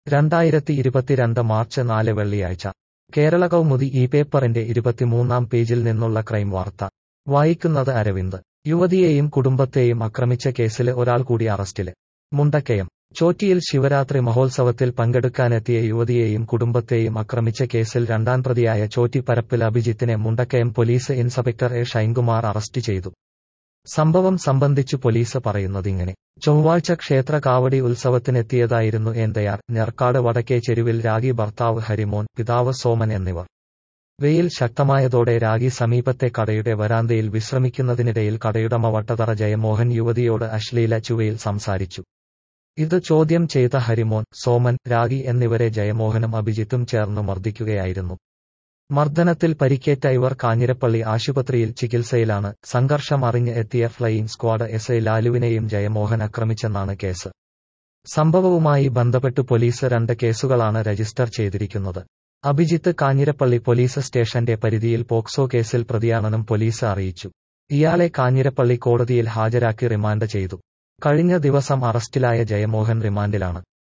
രണ്ടായിരത്തി ഇരുപത്തിരണ്ട് മാർച്ച് നാല് വെള്ളിയാഴ്ച കേരള കൗമുദി ഈ പേപ്പറിന്റെ ഇരുപത്തിമൂന്നാം പേജിൽ നിന്നുള്ള ക്രൈം വാർത്ത വായിക്കുന്നത് അരവിന്ദ് യുവതിയെയും കുടുംബത്തെയും ആക്രമിച്ച കേസില് ഒരാൾ കൂടി അറസ്റ്റില് മുണ്ടക്കയം ചോറ്റിയിൽ ശിവരാത്രി മഹോത്സവത്തിൽ പങ്കെടുക്കാനെത്തിയ യുവതിയെയും കുടുംബത്തെയും ആക്രമിച്ച കേസിൽ രണ്ടാം പ്രതിയായ ചോറ്റി പരപ്പിൽ അഭിജിത്തിനെ Mundakayam police inspector A Shinekumar arrest ചെയ്തു സംഭവം സംബന്ധിച്ചു പോലീസ് പറയുന്നതിങ്ങനെ ചൊവ്വാഴ്ച ക്ഷേത്ര കാവടി ഉത്സവത്തിനെത്തിയതായിരുന്നു ഏന്തയാർ ഞർക്കാട് വടക്കേ ചെരുവിൽ രാഗി ഭർത്താവ് ഹരിമോൻ പിതാവ് സോമൻ എന്നിവർ വെയിൽ ശക്തമായതോടെ രാഗി സമീപത്തെ കടയുടെ വരാന്തയിൽ വിശ്രമിക്കുന്നതിനിടയിൽ കടയുടമ വട്ടതറ ജയമോഹൻ യുവതിയോട് അശ്ലീല ചുവയിൽ സംസാരിച്ചു ഇത് ചോദ്യം ചെയ്ത ഹരിമോൻ സോമൻ രാഗി എന്നിവരെ ജയമോഹനും അഭിജിത്തും ചേർന്ന് മർദ്ദിക്കുകയായിരുന്നു മർദ്ദനത്തിൽ പരിക്കേറ്റ ഇവർ കാഞ്ഞിരപ്പള്ളി ആശുപത്രിയിൽ ചികിത്സയിലാണ് സംഘർഷം അറിഞ്ഞ് എത്തിയ ഫ്ലൈയിംഗ് സ്ക്വാഡ് എസ് ഐ ലാലുവിനെയും ജയമോഹൻ ആക്രമിച്ചെന്നാണ് കേസ് സംഭവവുമായി ബന്ധപ്പെട്ട് പോലീസ് രണ്ട് കേസുകളാണ് രജിസ്റ്റർ ചെയ്തിരിക്കുന്നത് അഭിജിത്ത് കാഞ്ഞിരപ്പള്ളി പോലീസ് സ്റ്റേഷന്റെ പരിധിയിൽ പോക്സോ കേസിൽ പ്രതിയാണെന്നും പോലീസ് അറിയിച്ചു ഇയാളെ കാഞ്ഞിരപ്പള്ളി കോടതിയിൽ ഹാജരാക്കി റിമാൻഡ് ചെയ്തു കഴിഞ്ഞ ദിവസം അറസ്റ്റിലായ ജയമോഹൻ റിമാൻഡിലാണ്